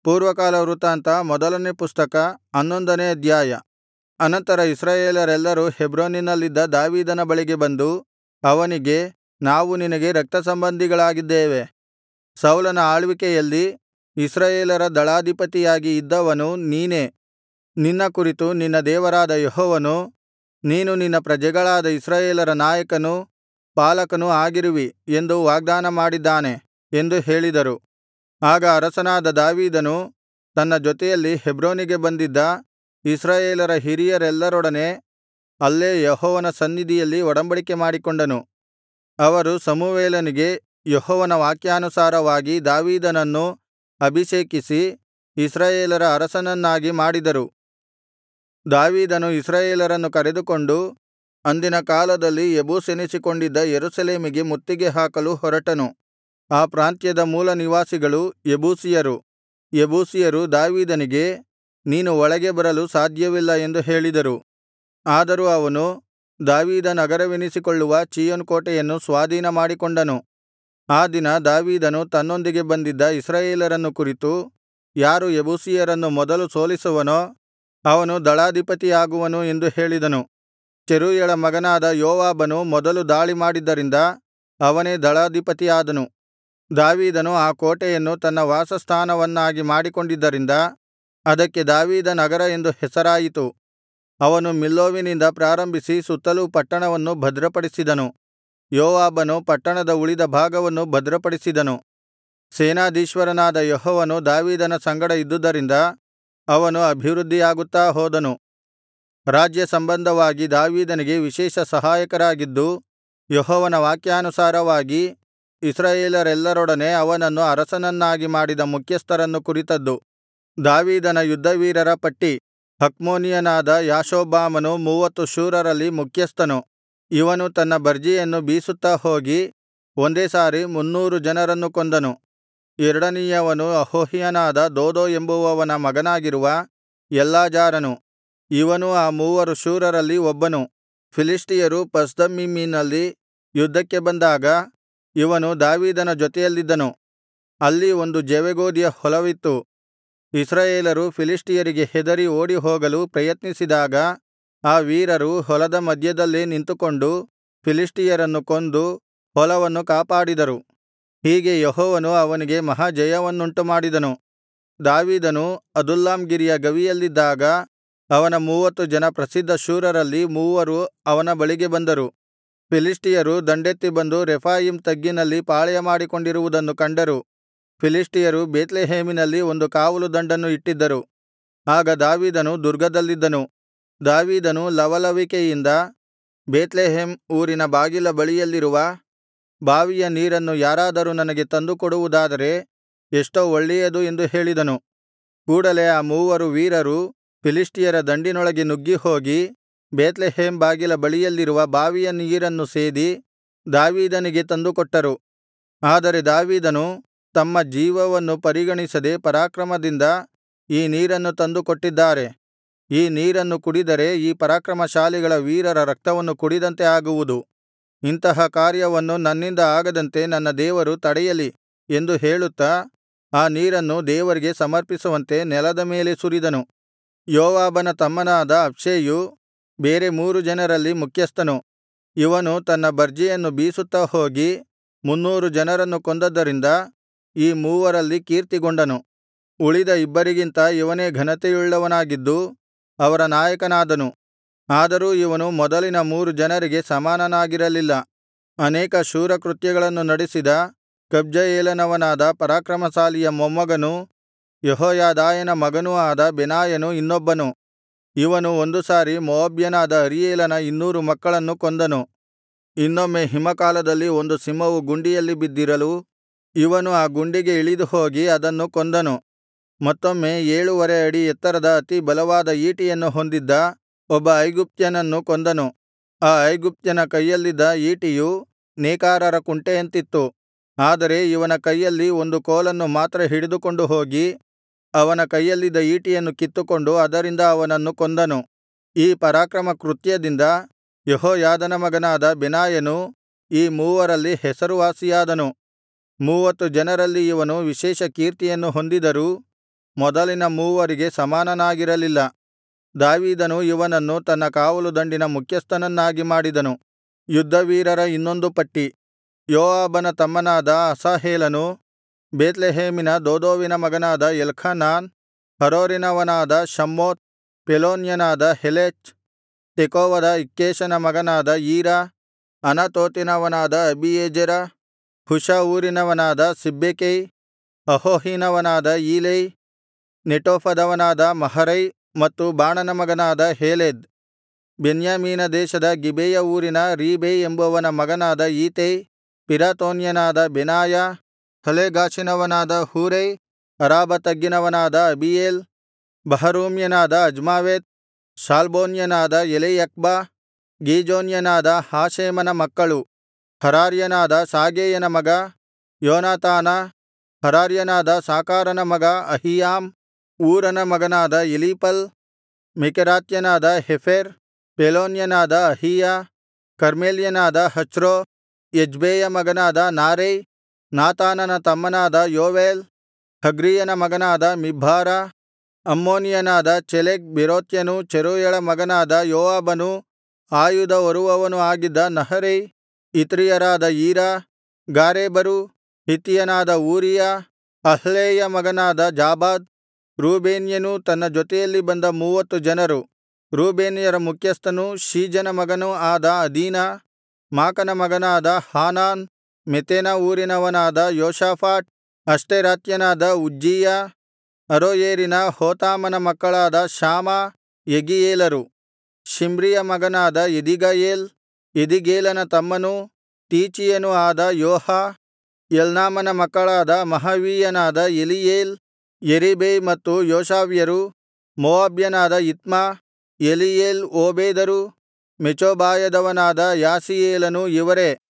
ಪೂರ್ವಕಾಲ ವೃತ್ತಾಂತ ಮೊದಲನೇ ಪುಸ್ತಕ ಹನ್ನೊಂದನೇ ಅಧ್ಯಾಯ ಅನಂತರ ಇಸ್ರಾಯೇಲರೆಲ್ಲರೂ ಹೆಬ್ರೋನಿನಲ್ಲಿದ್ದ ದಾವೀದನ ಬಳಿಗೆ ಬಂದು ಅವನಿಗೆ ನಾವು ನಿನಗೆ ರಕ್ತಸಂಬಂಧಿಗಳಾಗಿದ್ದೇವೆ ಸೌಲನ ಆಳ್ವಿಕೆಯಲ್ಲಿ ಇಸ್ರಾಯೇಲರ ದಳಾಧಿಪತಿಯಾಗಿ ಇದ್ದವನು ನೀನೇ ನಿನ್ನ ಕುರಿತು ನಿನ್ನ ದೇವರಾದ ಯೆಹೋವನು ನೀನು ನಿನ್ನ ಪ್ರಜೆಗಳಾದ ಇಸ್ರಾಯೇಲರ ನಾಯಕನೂ ಪಾಲಕನೂ ಆಗಿರುವಿ ಎಂದು ವಾಗ್ದಾನ ಮಾಡಿದ್ದಾನೆ ಎಂದು ಹೇಳಿದರು ಆಗ ಅರಸನಾದ ದಾವೀದನು ತನ್ನ ಜೊತೆಯಲ್ಲಿ ಹೆಬ್ರೋನಿಗೆ ಬಂದಿದ್ದ ಇಸ್ರಾಯೇಲರ ಹಿರಿಯರೆಲ್ಲರೊಡನೆ ಅಲ್ಲೇ ಯೆಹೋವನ ಸನ್ನಿಧಿಯಲ್ಲಿ ಒಡಂಬಡಿಕೆ ಮಾಡಿಕೊಂಡನು ಅವರು ಸಮುವೇಲನಿಗೆ ಯೆಹೋವನ ವಾಕ್ಯಾನುಸಾರವಾಗಿ ದಾವೀದನನ್ನು ಅಭಿಷೇಕಿಸಿ ಇಸ್ರಾಯೇಲರ ಅರಸನನ್ನಾಗಿ ಮಾಡಿದರು ದಾವೀದನು ಇಸ್ರಾಯೇಲರನ್ನು ಕರೆದುಕೊಂಡು ಅಂದಿನ ಕಾಲದಲ್ಲಿ ಯೆಬೂಸೆನಿಸಿಕೊಂಡಿದ್ದ ಯೆರೂಸಲೇಮಿಗೆ ಮುತ್ತಿಗೆ ಹಾಕಲು ಹೊರಟನು ಆ ಪ್ರಾಂತ್ಯದ ಮೂಲನಿವಾಸಿಗಳು ಯೆಬೂಸಿಯರು ಯೆಬೂಸಿಯರು ದಾವೀದನಿಗೆ ನೀನು ಒಳಗೆ ಬರಲು ಸಾಧ್ಯವಿಲ್ಲ ಎಂದು ಹೇಳಿದರು ಆದರೂ ಅವನು ದಾವೀದನಗರವೆನಿಸಿಕೊಳ್ಳುವ ಚೀಯೋನ್ ಕೋಟೆಯನ್ನು ಸ್ವಾಧೀನಮಾಡಿಕೊಂಡನು ಆ ದಿನ ದಾವೀದನು ತನ್ನೊಂದಿಗೆ ಬಂದಿದ್ದ ಇಸ್ರಾಯೇಲರನ್ನು ಕುರಿತು ಯಾರು ಯೆಬೂಸಿಯರನ್ನು ಮೊದಲು ಸೋಲಿಸುವನೋ ಅವನು ದಳಾಧಿಪತಿಯಾಗುವನು ಎಂದು ಹೇಳಿದನು ಚೆರೂಯಳ ಮಗನಾದ ಯೋವಾಬನು ಮೊದಲು ದಾಳಿಮಾಡಿದ್ದರಿಂದ ಅವನೇ ದಳಾಧಿಪತಿಯಾದನು ದಾವೀದನು ಆ ಕೋಟೆಯನ್ನು ತನ್ನ ವಾಸಸ್ಥಾನವನ್ನಾಗಿ ಮಾಡಿಕೊಂಡಿದ್ದರಿಂದ ಅದಕ್ಕೆ ದಾವೀದ ನಗರ ಎಂದು ಹೆಸರಾಯಿತು ಅವನು ಮಿಲ್ಲೋವಿನಿಂದ ಪ್ರಾರಂಭಿಸಿ ಸುತ್ತಲೂ ಪಟ್ಟಣವನ್ನು ಭದ್ರಪಡಿಸಿದನು ಯೋವಾಬನು ಪಟ್ಟಣದ ಉಳಿದ ಭಾಗವನ್ನು ಭದ್ರಪಡಿಸಿದನು ಸೇನಾಧೀಶ್ವರನಾದ ಯೆಹೋವನು ದಾವೀದನ ಸಂಗಡ ಇದ್ದುದರಿಂದ ಅವನು ಅಭಿವೃದ್ಧಿಯಾಗುತ್ತಾ ಹೋದನು ರಾಜ್ಯ ಸಂಬಂಧವಾಗಿ ದಾವೀದನಿಗೆ ವಿಶೇಷ ಸಹಾಯಕರಾಗಿದ್ದು ಯೆಹೋವನ ವಾಕ್ಯಾನುಸಾರವಾಗಿ ಇಸ್ರಾಯೇಲರೆಲ್ಲರೊಡನೆ ಅವನನ್ನು ಅರಸನನ್ನಾಗಿ ಮಾಡಿದ ಮುಖ್ಯಸ್ಥರನ್ನು ಕುರಿತದ್ದು ದಾವೀದನ ಯುದ್ಧವೀರರ ಪಟ್ಟಿ ಹಕ್ಮೋನಿಯನಾದ ಯಾಷೊಬ್ಬಾಮನು ಮೂವತ್ತು ಶೂರರಲ್ಲಿ ಮುಖ್ಯಸ್ಥನು ಇವನು ತನ್ನ ಬರ್ಜಿಯನ್ನು ಬೀಸುತ್ತಾ ಹೋಗಿ ಒಂದೇ ಸಾರಿ ಮುನ್ನೂರು ಜನರನ್ನು ಕೊಂದನು ಎರಡನೆಯವನು ಅಹೋಹ್ಯನಾದ ದೋದೋ ಎಂಬುವವನ ಮಗನಾಗಿರುವ ಎಲ್ಲಾಜಾರನು ಇವನೂ ಆ ಮೂವರು ಶೂರರಲ್ಲಿ ಒಬ್ಬನು ಫಿಲಿಷ್ಟಿಯರು ಪಸ್ದಮ್ಮೀಮಿನಲ್ಲಿ ಯುದ್ಧಕ್ಕೆ ಬಂದಾಗ ಇವನು ದಾವೀದನ ಜೊತೆಯಲ್ಲಿದ್ದನು ಅಲ್ಲಿ ಒಂದು ಜವೆಗೋದಿಯ ಹೊಲವಿತ್ತು ಇಸ್ರಾಯೇಲರು ಫಿಲಿಷ್ಟಿಯರಿಗೆ ಹೆದರಿ ಓಡಿಹೋಗಲು ಪ್ರಯತ್ನಿಸಿದಾಗ ಆ ವೀರರು ಹೊಲದ ಮಧ್ಯದಲ್ಲೇ ನಿಂತುಕೊಂಡು ಫಿಲಿಷ್ಟಿಯರನ್ನು ಕೊಂದು ಹೊಲವನ್ನು ಕಾಪಾಡಿದರು ಹೀಗೆ ಯೆಹೋವನು ಅವನಿಗೆ ಮಹಾಜಯವನ್ನುಂಟುಮಾಡಿದನು ದಾವೀದನು ಅದುಲ್ಲಾಮ್ ಗಿರಿಯ ಗವಿಯಲ್ಲಿದ್ದಾಗ ಅವನ ಮೂವತ್ತು ಜನ ಪ್ರಸಿದ್ಧ ಶೂರರಲ್ಲಿ ಮೂವರು ಅವನ ಬಳಿಗೆ ಬಂದರು ಫಿಲಿಷ್ಟಿಯರು ದಂಡೆತ್ತಿ ಬಂದು ರೆಫಾಯೀಮ್ ತಗ್ಗಿನಲ್ಲಿ ಪಾಳೆಯಮಾಡಿಕೊಂಡಿರುವುದನ್ನು ಕಂಡರು ಫಿಲಿಷ್ಟಿಯರು ಬೇತ್ಲೆಹೇಮಿನಲ್ಲಿ ಒಂದು ಕಾವಲು ದಂಡನ್ನು ಇಟ್ಟಿದ್ದರು ಆಗ ದಾವೀದನು ದುರ್ಗದಲ್ಲಿದ್ದನು ದಾವೀದನು ಲವಲವಿಕೆಯಿಂದ ಬೇತ್ಲೆಹೇಮ್ ಊರಿನ ಬಾಗಿಲ ಬಳಿಯಲ್ಲಿರುವ ಬಾವಿಯ ನೀರನ್ನು ಯಾರಾದರೂ ನನಗೆ ತಂದು ಕೊಡುವುದಾದರೆ ಎಷ್ಟೋ ಒಳ್ಳೆಯದು ಎಂದು ಹೇಳಿದನು ಕೂಡಲೆ ಆ ಮೂವರು ವೀರರು ಫಿಲಿಷ್ಟಿಯರ ದಂಡಿನೊಳಗೆ ನುಗ್ಗಿ ಹೋಗಿ ಬೇತ್ಲೆಹೇಮ್ ಬಾಗಿಲ ಬಳಿಯಲ್ಲಿರುವ ಬಾವಿಯ ನೀರನ್ನು ಸೇದಿ ದಾವೀದನಿಗೆ ತಂದುಕೊಟ್ಟರು ಆದರೆ ದಾವೀದನು ತಮ್ಮ ಜೀವವನ್ನು ಪರಿಗಣಿಸದೆ ಪರಾಕ್ರಮದಿಂದ ಈ ನೀರನ್ನು ತಂದು ಕೊಟ್ಟಿದ್ದಾರೆ ಈ ನೀರನ್ನು ಕುಡಿದರೆ ಈ ಪರಾಕ್ರಮಶಾಲಿಗಳ ವೀರರ ರಕ್ತವನ್ನು ಕುಡಿದಂತೆ ಆಗುವುದು ಇಂತಹ ಕಾರ್ಯವನ್ನು ನನ್ನಿಂದ ಆಗದಂತೆ ನನ್ನ ದೇವರು ತಡೆಯಲಿ ಎಂದು ಹೇಳುತ್ತಾ ಆ ನೀರನ್ನು ದೇವರಿಗೆ ಸಮರ್ಪಿಸುವಂತೆ ನೆಲದ ಮೇಲೆ ಸುರಿದನು ಯೋವಾಬನ ತಮ್ಮನಾದ ಅಬ್ಷೈಯು ಬೇರೆ ಮೂರು ಜನರಲ್ಲಿ ಮುಖ್ಯಸ್ಥನು ಇವನು ತನ್ನ ಬರ್ಜಿಯನ್ನು ಬೀಸುತ್ತಾ ಹೋಗಿ ಮುನ್ನೂರು ಜನರನ್ನು ಕೊಂದದ್ದರಿಂದ ಈ ಮೂವರಲ್ಲಿ ಕೀರ್ತಿಗೊಂಡನು ಉಳಿದ ಇಬ್ಬರಿಗಿಂತ ಇವನೇ ಘನತೆಯುಳ್ಳವನಾಗಿದ್ದು ಅವರ ನಾಯಕನಾದನು ಆದರೂ ಇವನು ಮೊದಲಿನ ಮೂರು ಜನರಿಗೆ ಸಮಾನನಾಗಿರಲಿಲ್ಲ ಅನೇಕ ಶೂರಕೃತ್ಯಗಳನ್ನು ನಡೆಸಿದ ಕಬ್ಜಯೇಲನವನಾದ ಪರಾಕ್ರಮಶಾಲಿಯ ಮೊಮ್ಮಗನೂ ಯೆಹೋಯಾದಾಯನ ಮಗನೂ ಆದ ಬೆನಾಯನು ಇನ್ನೊಬ್ಬನು ಇವನು ಒಂದು ಸಾರಿ ಮೋವಾಬ್ಯನಾದ ಅರೀಯೇಲನ ಇನ್ನೂರು ಮಕ್ಕಳನ್ನು ಕೊಂದನು ಇನ್ನೊಮ್ಮೆ ಹಿಮಕಾಲದಲ್ಲಿ ಒಂದು ಸಿಂಹವು ಗುಂಡಿಯಲ್ಲಿ ಬಿದ್ದಿರಲು ಇವನು ಆ ಗುಂಡಿಗೆ ಇಳಿದು ಹೋಗಿ ಅದನ್ನು ಕೊಂದನು ಮತ್ತೊಮ್ಮೆ ಏಳುವರೆ ಅಡಿ ಎತ್ತರದ ಅತಿ ಬಲವಾದ ಈಟಿಯನ್ನು ಹೊಂದಿದ್ದ ಒಬ್ಬ ಐಗುಪ್ತ್ಯನನ್ನು ಕೊಂದನು ಆ ಐಗುಪ್ತ್ಯನ ಕೈಯಲ್ಲಿದ್ದ ಈಟಿಯು ನೇಕಾರರ ಕುಂಟೆಯಂತಿತ್ತು ಆದರೆ ಇವನ ಕೈಯಲ್ಲಿ ಒಂದು ಕೋಲನ್ನು ಮಾತ್ರ ಹಿಡಿದುಕೊಂಡು ಹೋಗಿ ಅವನ ಕೈಯಲ್ಲಿದ್ದ ಈಟಿಯನ್ನು ಕಿತ್ತುಕೊಂಡು ಅದರಿಂದ ಅವನನ್ನು ಕೊಂದನು ಈ ಪರಾಕ್ರಮ ಕೃತ್ಯದಿಂದ ಯೆಹೋಯಾದನ ಮಗನಾದ ಬೆನಾಯನು ಈ ಮೂವರಲ್ಲಿ ಹೆಸರುವಾಸಿಯಾದನು ಮೂವತ್ತು ಜನರಲ್ಲಿ ಇವನು ವಿಶೇಷ ಕೀರ್ತಿಯನ್ನು ಹೊಂದಿದರೂ ಮೊದಲಿನ ಮೂವರಿಗೆ ಸಮಾನನಾಗಿರಲಿಲ್ಲ ದಾವೀದನು ಇವನನ್ನು ತನ್ನ ಕಾವಲುದಂಡಿನ ಮುಖ್ಯಸ್ಥನನ್ನಾಗಿ ಮಾಡಿದನು ಯುದ್ಧವೀರರ ಇನ್ನೊಂದು ಪಟ್ಟಿ ಯೋವಾಬನ ತಮ್ಮನಾದ ಅಸಾಹೇಲನು ಬೇತ್ಲೆಹೇಮಿನ ದೋದೋವಿನ ಮಗನಾದ ಎಲ್ಖಾನಾನ್ ಹರೋರಿನವನಾದ ಶಮ್ಮೋತ್ ಪೆಲೋನ್ಯನಾದ ಹೆಲೆಚ್ ತೆಕೋವದ ಇಕ್ಕೇಷನ ಮಗನಾದ ಈರ ಅನತೋತಿನವನಾದ ಅಬೀಯೆಜೆರ ಹುಷ ಊರಿನವನಾದ ಸಿಬ್ಬೆಕೈ ಅಹೋಹಿನವನಾದ ಈಲೈ ನೆಟೋಫದವನಾದ ಮಹರೈ ಮತ್ತು ಬಾಣನ ಮಗನಾದ ಹೇಲೆದ್ ಬೆನ್ಯಾಮೀನ ದೇಶದ ಗಿಬೆಯ ಊರಿನ ರೀಬೈ ಎಂಬುವನ ಮಗನಾದ ಈತೈ ಪಿರಾತೋನ್ಯನಾದ ಬೆನಾಯ ಹಲೇಗಾಷಿನವನಾದ ಹೂರೈ ಅರಾಬಾ ತಗ್ಗಿನವನಾದ ಅಬೀಯೇಲ್ ಬಹರೂಮ್ಯನಾದ ಅಜ್ಮಾವೆತ್ ಶಾಲ್ಬೋನ್ಯನಾದ ಎಲೈಯಕ್ಬ ಗೀಜೋನ್ಯನಾದ ಹಾಷೇಮನ ಮಕ್ಕಳು ಹರಾರ್ಯನಾದ ಶಾಗೇಯನ ಮಗ ಯೋನಾತಾನ ಹರಾರ್ಯನಾದ ಸಾಕಾರನ ಮಗ ಅಹೀಯಾಮ್ ಊರನ ಮಗನಾದ ಎಲೀಫಲ್ ಮೆಕೆರಾತ್ಯನಾದ ಹೆಫೆರ್ ಪೆಲೋನ್ಯನಾದ ಅಹೀಯ ಕರ್ಮೆಲ್ಯನಾದ ಹಚ್ರೋ ಎಜ್ಬೈಯ ಮಗನಾದ ನಾರೈ ನಾತಾನನ ತಮ್ಮನಾದ ಯೋವೇಲ್ ಹಗ್ರೀಯನ ಮಗನಾದ ಮಿಬ್ಹಾರ ಅಮ್ಮೋನಿಯನಾದ ಚೆಲೆಕ್ ಬೇರೋತ್ಯನೂ ಚೆರೂಯಳ ಮಗನಾದ ಯೋವಾಬನೂ ಆಯುಧ ಹೊರುವವನೂ ಆಗಿದ್ದ ನಹರೈ ಇತ್ರೀಯರಾದ ಈರ ಗಾರೇಬರು ಹಿತ್ತಿಯನಾದ ಊರಿಯ ಅಹ್ಲೈಯ ಮಗನಾದ ಜಾಬಾದ್ ರೂಬೇನ್ಯನೂ ತನ್ನ ಜೊತೆಯಲ್ಲಿ ಬಂದ ಮೂವತ್ತು ಜನರು ರೂಬೇನ್ಯರ ಮುಖ್ಯಸ್ಥನೂ ಶೀಜನ ಮಗನೂ ಆದ ಅದೀನ ಮಾಕನ ಮಗನಾದ ಹಾನಾನ್ ಮೆತೆನ ಊರಿನವನಾದ ಯೋಷಾಫಾಟ್ ಅಷ್ಟೆರಾತ್ಯನಾದ ಉಜ್ಜೀಯ ಅರೋಯೇರಿನ ಹೋತಾಮನ ಮಕ್ಕಳಾದ ಶಾಮಾ ಯೆಗೀಯೇಲರು ಶಿಮ್ರಿಯ ಮಗನಾದ ಎದೀಗಯೇಲ್ ಎದೀಗೇಲನ ತಮ್ಮನೂ ತೀಚೀಯನೂ ಆದ ಯೋಹ ಎಲ್ನಾಮನ ಮಕ್ಕಳಾದ ಮಹವೀಯನಾದ ಎಲೀಯೇಲ್ ಯೆರೀಬೈ ಮತ್ತು ಯೋಷಾವ್ಯರು ಮೋವಾಬ್ಯನಾದ ಇತ್ಮ ಎಲೀಯೇಲ್ ಓಬೇದರು ಮೆಚೋಬಾಯದವನಾದ ಯಾಸೀಯೇಲನು ಇವರೇ